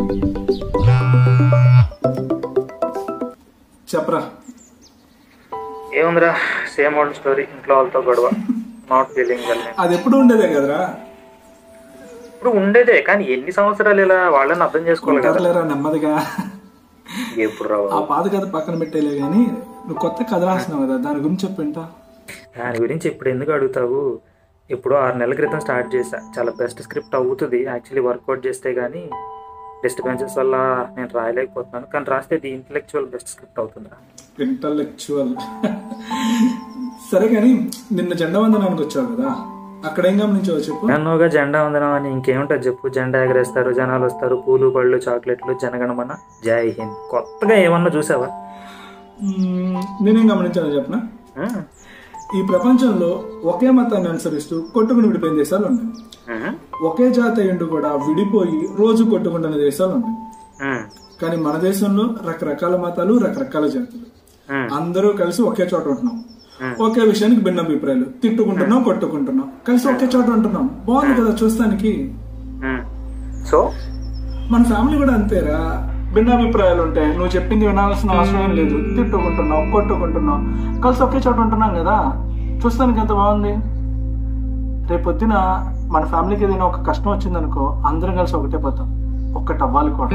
చెప్పరా ఏముందిరా same old story ఇంట్లో వాళ్ళతో గొడవ నాట్ ఫీలింగ్ వెల్ అది ఎప్పుడు ఉండేదే కదరా ఇప్పుడు ఉండేదే కానీ ఎన్ని సంవత్సరాలు ఇలా వాళ్ళని అర్థం చేసుకోవాలి కదా ఉంటారులేరా నెమ్మదిగా ఎప్పుడు రావు ఆ పాత కథ పక్కన పెట్టేలే కానీ నువ్వు కొత్త కథ రాసినావు కదా దాని గురించి చెప్పింటా దాని గురించి ఇప్పుడు ఎందుకు అడుగుతావు ఇప్పుడు ఆరు నెలల క్రితం స్టార్ట్ చేశా చాలా బెస్ట్ స్క్రిప్ట్ అవుతుంది యాక్చువల్లీ వర్కౌట్ చేస్తే కానీ డిస్టర్బెన్సెస్ వల్ల నేను రాయలేకపోతున్నాను కానీ రాస్తే ది ఇంటలెక్చువల్ బెస్ట్ స్క్రిప్ట్ అవుతుందిరా ఇంటలెక్చువల్ సరే కానీ నిన్న జెండా వందనానికి వచ్చావు కదా అక్కడ ఏం గమనించావు చెప్పు నన్నుగా జెండా వందనం అని ఇంకేముంటుంది చెప్పు జెండా ఎగరేస్తారు జనాలు వస్తారు పూలు పళ్ళు చాక్లెట్లు జనగణమన జై హింద్ కొత్తగా ఏమన్నా చూసావా మ్మ్, నేనేం గమనించాను చెప్పనా ఉమ్, ఈ ప్రపంచంలో ఒకే మతాన్ని అనుసరిస్తూ కొట్టుకుని విడిపోయిన దేశాలు ఉన్నాయి ఉమ్, ఒకే జాతి అయ్యుండి కూడా విడిపోయి రోజు కొట్టుకుంటున్న దేశాలు ఉన్నాయి ఉమ్, కానీ మన దేశంలో రకరకాల మతాలు రకరకాల జాతులు ఉమ్, అందరూ కలిసి ఒకే చోట ఉంటున్నాం Hmm. ఒకే విషయానికి భిన్న అభిప్రాయాలు తిట్టుకుంటున్నాం కొట్టుకుంటున్నాం కలిసి ఒకే చోట ఉంటున్నాం బాగుంది కదా చూస్తానికి ఉమ్. సో మన ఫ్యామిలీ కూడా అంతేరా భిన్న అభిప్రాయాలు ఉంటాయి నువ్వు చెప్పింది వినాల్సిన అవసరం ఏం లేదు తిట్టుకుంటున్నావు కొట్టుకుంటున్నావు కలిసి ఒకే చోట ఉంటున్నాం కదా చూస్తానికి ఎంత బాగుంది రేపొద్దున మన ఫ్యామిలీకి ఏదైనా ఒక కష్టం వచ్చిందనుకో అందరం కలిసి ఒకటే పోతాం ఒక్కటి అవ్వాలి కూడా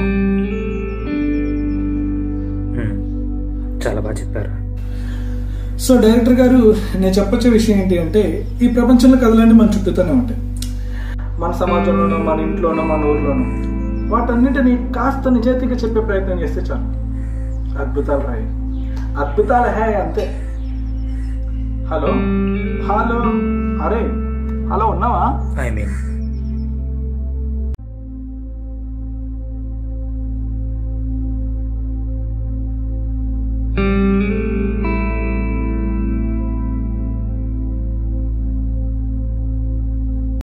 ఉమ్, చాలా బాగా చెప్పారు సో డైరెక్టర్ గారు నేను చెప్పొచ్చే విషయం ఏంటి అంటే ఈ ప్రపంచంలో కథలన్నీ మన చుట్టూతోనే ఉంటాయి మన సమాజంలోనూ మన ఇంట్లోనూ మన ఊర్లోనూ వాటన్నిటిని కాస్త నిజాయితీగా చెప్పే ప్రయత్నం చేస్తే చాలు అద్భుతాలు రాయి అద్భుతాలు హే అంతే హలో హలో అరే హలో ఉన్నావా ఐ మీన్ ఆ